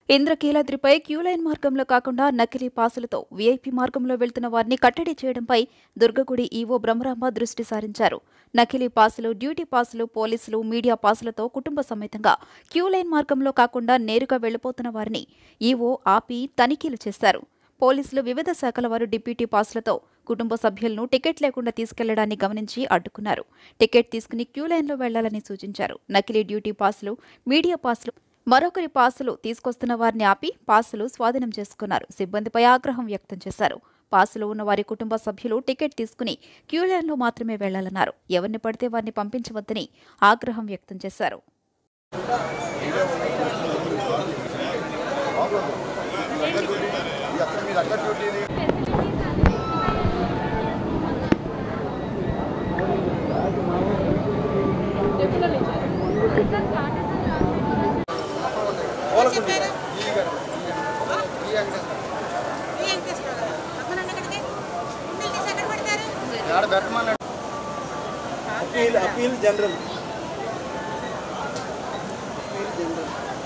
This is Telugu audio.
ఇంద్రకీలాద్రిపై క్యూలైన్ మార్గంలో కాకుండా నకిలీ పాసులతో వీఐపీ మార్గంలో వెళ్తున్న వారిని కట్టడి చేయడంపై దుర్గగుడి ఈవో బ్రహ్మరాంబ దృష్టి సారించారు నకిలీ పాసులు డ్యూటీ పాసులు పోలీసులు మీడియా పాసులతో కుటుంబ సమేతంగా క్యూలైన్ మార్గంలో కాకుండా నేరుగా వెళ్లిపోతున్న వారిని ఈవో ఆపి తనిఖీలు చేశారు పోలీసులు వివిధ శాఖల వారు డిప్యూటీ పాసులతో కుటుంబ సభ్యులను టికెట్ లేకుండా తీసుకెళ్లడాన్ని గమనించి అడ్డుకున్నారు టికెట్ తీసుకుని క్యూ లైన్లో వెళ్లాలని సూచించారు నకిలీ డ్యూటీ పాసులు మీడియా పాసులు మరొకరి పాసులు తీసుకొస్తున్న వారిని ఆపి పాసులు స్వాధీనం చేసుకున్నారు సిబ్బందిపై ఆగ్రహం వ్యక్తం చేశారు పాసులు ఉన్న వారి కుటుంబ సభ్యులు టికెట్ తీసుకుని క్యూ లైన్లో మాత్రమే వెళ్లాలన్నారు ఎవరిని పడితే వారిని పంపించవద్దని ఆగ్రహం వ్యక్తం చేశారు appeal appeal general appeal general